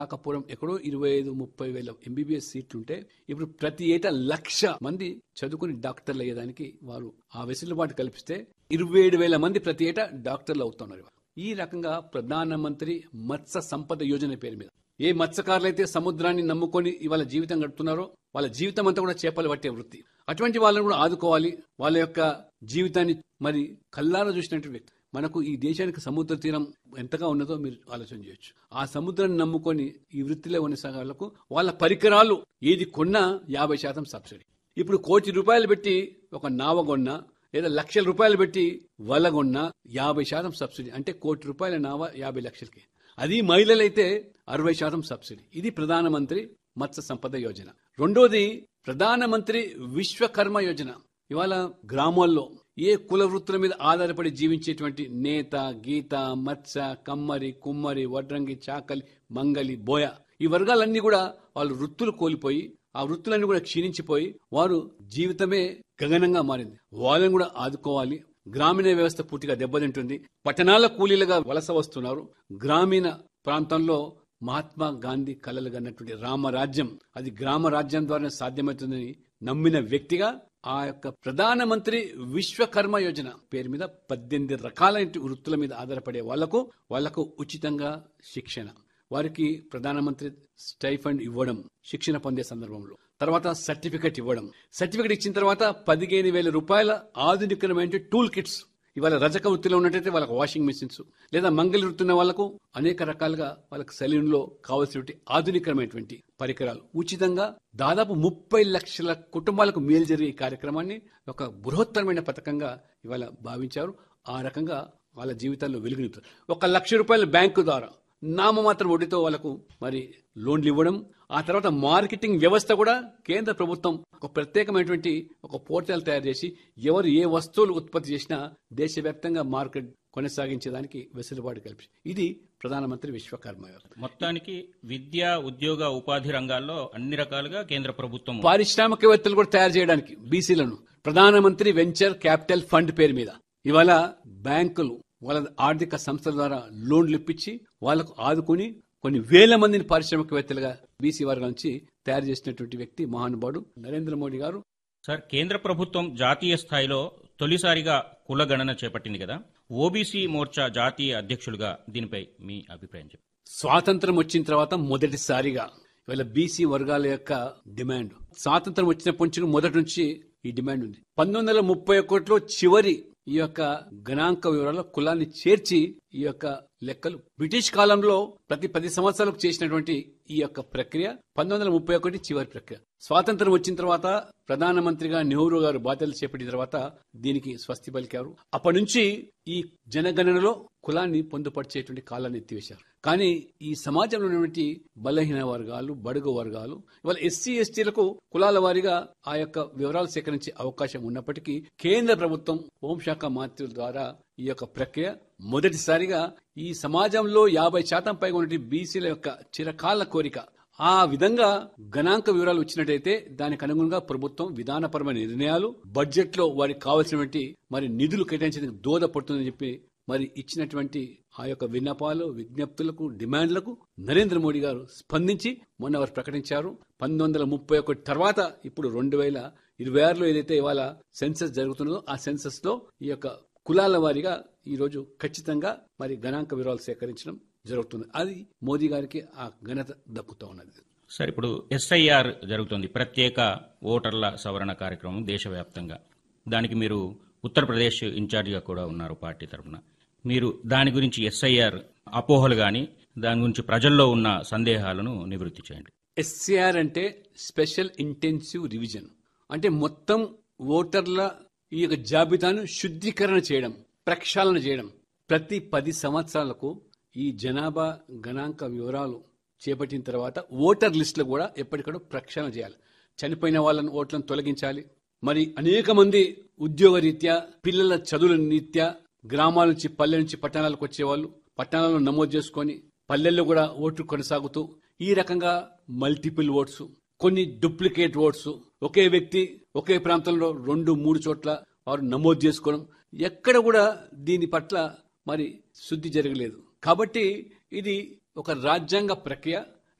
కాకపోవడం ఎక్కడో ఇరవై ఐదు ముప్పై వేల ఎంబీబీఎస్ సీట్లుంటే ఇప్పుడు ప్రతి ఏటా లక్ష మంది చదువుకుని డాక్టర్లు అయ్యేదానికి వారు ఆ వెసులుబాటు కల్పిస్తే ఇరవై ఏడు వేల మంది ప్రతి ఏటా డాక్టర్లు అవుతున్నారు ఈ రకంగా ప్రధానమంత్రి మత్స్య సంపద యోజన పేరు మీద ఏ మత్స్యకారులైతే సముద్రాన్ని నమ్ముకొని ఇవాళ జీవితం గడుపుతున్నారో వాళ్ళ జీవితం అంతా కూడా చేపలు పట్టే వృత్తి అటువంటి వాళ్ళని కూడా ఆదుకోవాలి వాళ్ళ యొక్క జీవితాన్ని మరి కల్లారా చూసినటువంటి వ్యక్తి మనకు ఈ దేశానికి సముద్ర తీరం ఎంతగా ఉన్నదో మీరు ఆలోచన చేయొచ్చు ఆ సముద్రాన్ని నమ్ముకొని ఈ వృత్తిలో ఉన్న సంఘాలకు వాళ్ళ పరికరాలు ఏది కొన్నా యాభై శాతం సబ్సిడీ ఇప్పుడు కోటి రూపాయలు పెట్టి ఒక నావ కొన్నా లేదా లక్షల రూపాయలు పెట్టి వల కొన్నా యాభై శాతం సబ్సిడీ అంటే కోటి రూపాయల నావ యాభై లక్షలకి అది మహిళలైతే అరవై శాతం సబ్సిడీ ఇది ప్రధానమంత్రి మత్స్య సంపద యోజన రెండోది ప్రధానమంత్రి విశ్వకర్మ యోజన ఇవాళ గ్రామాల్లో ఏ కుల వృత్తుల మీద ఆధారపడి జీవించేటువంటి నేత గీత మత్స్య కమ్మరి కుమ్మరి వడ్రంగి చాకలి మంగలి బోయ ఈ వర్గాలన్నీ కూడా వాళ్ళు వృత్తులు కోల్పోయి ఆ వృత్తులన్నీ కూడా క్షీణించిపోయి వారు జీవితమే గగనంగా మారింది వాళ్ళని కూడా ఆదుకోవాలి గ్రామీణ వ్యవస్థ పూర్తిగా దెబ్బతింటుంది పట్టణాల కూలీలుగా వలస వస్తున్నారు గ్రామీణ ప్రాంతంలో మహాత్మా గాంధీ కలలు కన్నటువంటి రామరాజ్యం అది గ్రామ రాజ్యం ద్వారా సాధ్యమవుతుందని నమ్మిన వ్యక్తిగా ఆ యొక్క ప్రధానమంత్రి విశ్వకర్మ యోజన పేరు మీద పద్దెనిమిది రకాలైన వృత్తుల మీద ఆధారపడే వాళ్లకు వాళ్లకు ఉచితంగా శిక్షణ వారికి ప్రధానమంత్రి స్టైఫండ్ ఇవ్వడం శిక్షణ పొందే సందర్భంలో తర్వాత సర్టిఫికెట్ ఇవ్వడం సర్టిఫికెట్ ఇచ్చిన తర్వాత పదిహేను వేల రూపాయల ఆధునికమైన టూల్ కిట్స్ ఇవాళ రజక వృత్తిలో ఉన్నట్టయితే వాళ్ళకి వాషింగ్ మెషిన్స్ లేదా మంగళ వృత్తి ఉన్న వాళ్ళకు అనేక రకాలుగా వాళ్ళకి సెలూన్ లో కావాల్సినటువంటి ఆధునికమైనటువంటి పరికరాలు ఉచితంగా దాదాపు ముప్పై లక్షల కుటుంబాలకు మేలు జరిగే ఈ కార్యక్రమాన్ని ఒక బృహత్తరమైన పథకంగా ఇవాళ భావించారు ఆ రకంగా వాళ్ళ జీవితాల్లో వెలుగునిస్తారు ఒక లక్ష రూపాయల బ్యాంకు ద్వారా నామమాత్రం వడ్డీతో వాళ్ళకు మరి లోన్లు ఇవ్వడం ఆ తర్వాత మార్కెటింగ్ వ్యవస్థ కూడా కేంద్ర ప్రభుత్వం ఒక ప్రత్యేకమైనటువంటి ఒక పోర్టల్ తయారు చేసి ఎవరు ఏ వస్తువులు ఉత్పత్తి చేసినా దేశవ్యాప్తంగా మార్కెట్ కొనసాగించేదానికి వెసులుబాటు కల్పి ఇది ప్రధానమంత్రి విశ్వకర్మ యోజన. మొత్తానికి విద్య ఉద్యోగ ఉపాధి రంగాల్లో అన్ని రకాలుగా కేంద్ర ప్రభుత్వం పారిశ్రామికవేత్తలు కూడా తయారు చేయడానికి బీసీలను ప్రధానమంత్రి వెంచర్ క్యాపిటల్ ఫండ్ పేరు మీద ఇవాళ బ్యాంకులు వాళ్ళ ఆర్థిక సంస్థల ద్వారా లోన్లు ఇప్పించి వాళ్ళకు ఆదుకుని కొన్ని వేల మందిని పారిశ్రామికవేత్తలుగా బీసీ వర్గాల నుంచి తయారు చేసినటువంటి వ్యక్తి మహానుభావుడు నరేంద్ర మోడీ గారు సార్ కేంద్ర ప్రభుత్వం జాతీయ స్థాయిలో తొలిసారిగా కుల గణన చేపట్టింది కదా ఓబీసీ మోర్చా జాతీయ అధ్యక్షులుగా దీనిపై మీ అభిప్రాయం చెప్పండి స్వాతంత్రం వచ్చిన తర్వాత మొదటిసారిగా ఇవాళ బీసీ వర్గాల యొక్క డిమాండ్ స్వాతంత్రం వచ్చినప్పటి నుంచి మొదటి నుంచి ఈ డిమాండ్ ఉంది పంతొమ్మిది వందల ముప్పై ఒకటిలో చివరి ఈ యొక్క గణాంక వివరాల కులాన్ని చేర్చి ఈ యొక్క లెక్కలు బ్రిటిష్ కాలంలో ప్రతి పది సంవత్సరాలకు చేసినటువంటి ఈ యొక్క ప్రక్రియ పంతొమ్మిది వందల ముప్పై ఒకటి చివరి ప్రక్రియ స్వాతంత్రం వచ్చిన తర్వాత ప్రధానమంత్రిగా నెహ్రూ గారు బాధ్యతలు చేపట్టిన తర్వాత దీనికి స్వస్తి పలికారు అప్పటి నుంచి ఈ జనగణనలో కులాన్ని పొందుపరిచేటువంటి కాలాన్ని ఎత్తివేశారు కానీ ఈ సమాజంలో ఉన్నటువంటి బలహీన వర్గాలు బడుగు వర్గాలు ఇవాళ ఎస్సీ ఎస్టీలకు కులాల వారీగా ఆ యొక్క వివరాలు సేకరించే అవకాశం ఉన్నప్పటికీ కేంద్ర ప్రభుత్వం హోంశాఖ మంత్రుల ద్వారా ఈ యొక్క ప్రక్రియ మొదటిసారిగా ఈ సమాజంలో యాభై శాతం పైగా ఉన్న బీసీల యొక్క చిరకాల కోరిక ఆ విధంగా గణాంక వివరాలు వచ్చినట్టయితే దానికి అనుగుణంగా ప్రభుత్వం విధానపరమైన నిర్ణయాలు బడ్జెట్ లో వారికి కావాల్సినటువంటి మరి నిధులు కేటాయించేందుకు దోహదపడుతుందని చెప్పి మరి ఇచ్చినటువంటి ఆ యొక్క విన్నపాలు విజ్ఞప్తులకు డిమాండ్లకు నరేంద్ర మోడీ గారు స్పందించి మొన్న వారు ప్రకటించారు పంతొమ్మిది వందల ముప్పై ఒకటి తర్వాత ఇప్పుడు రెండు వేల ఇరవై ఆరులో ఏదైతే ఇవాళ సెన్సస్ జరుగుతున్నదో ఆ సెన్సస్ లో ఈ యొక్క కులాల వారీగా ఈ రోజు ఖచ్చితంగా మరి గణాంక వివరాలు సేకరించడం జరుగుతుంది అది మోదీ గారికి ఆ ఘనత దక్కుతూ ఉన్నది సార్ ఇప్పుడు ఎస్ఐఆర్ జరుగుతుంది ప్రత్యేక ఓటర్ల సవరణ కార్యక్రమం దేశవ్యాప్తంగా దానికి మీరు ఉత్తరప్రదేశ్ ఇన్ఛార్జిగా కూడా ఉన్నారు పార్టీ తరఫున మీరు దాని గురించి ఎస్ఐఆర్ అపోహలు కానీ దాని గురించి ప్రజల్లో ఉన్న సందేహాలను నివృత్తి చేయండి ఎస్సీఆర్ అంటే స్పెషల్ ఇంటెన్సివ్ రివిజన్ అంటే మొత్తం ఓటర్ల ఈ యొక్క జాబితాను శుద్ధీకరణ చేయడం ప్రక్షాళన చేయడం ప్రతి పది సంవత్సరాలకు ఈ జనాభా గణాంక వివరాలు చేపట్టిన తర్వాత ఓటర్ లిస్టులు కూడా ఎప్పటికప్పుడు ప్రక్షాళన చేయాలి చనిపోయిన వాళ్ళని ఓట్లను తొలగించాలి మరి అనేక మంది ఉద్యోగ రీత్యా పిల్లల చదువుల రీత్యా గ్రామాల నుంచి పల్లె నుంచి పట్టణాలకు వచ్చేవాళ్ళు పట్టణాలను నమోదు చేసుకొని పల్లెల్లో కూడా ఓట్లు కొనసాగుతూ ఈ రకంగా మల్టిపుల్ ఓట్స్ కొన్ని డూప్లికేట్ ఓట్స్ ఒకే వ్యక్తి ఒకే ప్రాంతంలో రెండు మూడు చోట్ల వారు నమోదు చేసుకోవడం ఎక్కడ కూడా దీని పట్ల మరి శుద్ధి జరగలేదు కాబట్టి ఇది ఒక రాజ్యాంగ ప్రక్రియ